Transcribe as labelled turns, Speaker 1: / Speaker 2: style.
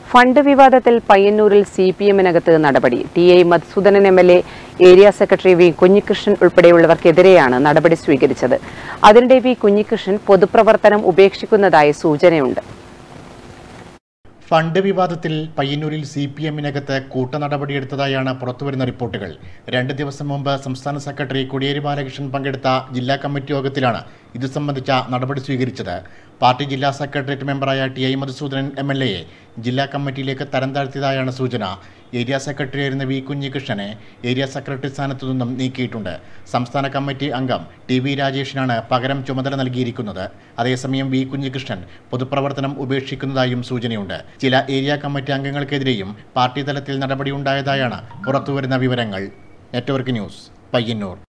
Speaker 1: fund വിവാദത്തിൽ പയ്യന്നൂരിൽ C P എമ്മിനകത്ത് നടപടി T I Madhusudanan M L A area secretary V Kunhikrishnan ഉൾപ്പെടെയുള്ളവർക്കെതിരെയാണ് നടപടി സ്വീകരിച്ചത് അതിനിടെ വി കുഞ്ഞികൃഷ്ണൻ പൊതുപ്രവർത്തനം ഉപേക്ഷിക്കുന്നതായി സൂചനയുണ്ട്
Speaker 2: ഫണ്ട് വിവാദത്തിൽ പയ്യന്നൂരിൽ സി പി എമ്മിനകത്ത് കൂട്ട നടപടിയെടുത്തതായാണ് പുറത്തുവരുന്ന റിപ്പോർട്ടുകൾ രണ്ട് ദിവസം മുമ്പ് സംസ്ഥാന സെക്രട്ടറി കോടിയേരി ബാലകൃഷ്ണൻ പങ്കെടുത്ത ജില്ലാ കമ്മിറ്റി യോഗത്തിലാണ് ഇത് സംബന്ധിച്ച നടപടി സ്വീകരിച്ചത് പാർട്ടി ജില്ലാ സെക്രട്ടേറിയറ്റ് മെമ്പറായ T I Madhusudanan M L എയെ ജില്ലാ കമ്മിറ്റിയിലേക്ക് തരം താഴ്ത്തിയതായാണ് സൂചന ഏരിയ സെക്രട്ടറി ആയിരുന്ന വി കുഞ്ഞികൃഷ്ണനെ ഏരിയ സെക്രട്ടറി സ്ഥാനത്തു നിന്നും നീക്കിയിട്ടുണ്ട് സംസ്ഥാന കമ്മിറ്റി അംഗം ടി വി രാജേഷിനാണ് പകരം ചുമതല നൽകിയിരിക്കുന്നത് അതേസമയം വി കുഞ്ഞികൃഷ്ണൻ പൊതുപ്രവർത്തനം ഉപേക്ഷിക്കുന്നതായും സൂചനയുണ്ട് ചില ഏരിയ കമ്മിറ്റി അംഗങ്ങൾക്കെതിരെയും പാർട്ടി തലത്തിൽ നടപടിയുണ്ടായതായാണ് പുറത്തുവരുന്ന വിവരങ്ങൾ നെറ്റ്വർക്ക് ന്യൂസ് പയ്യന്നൂർ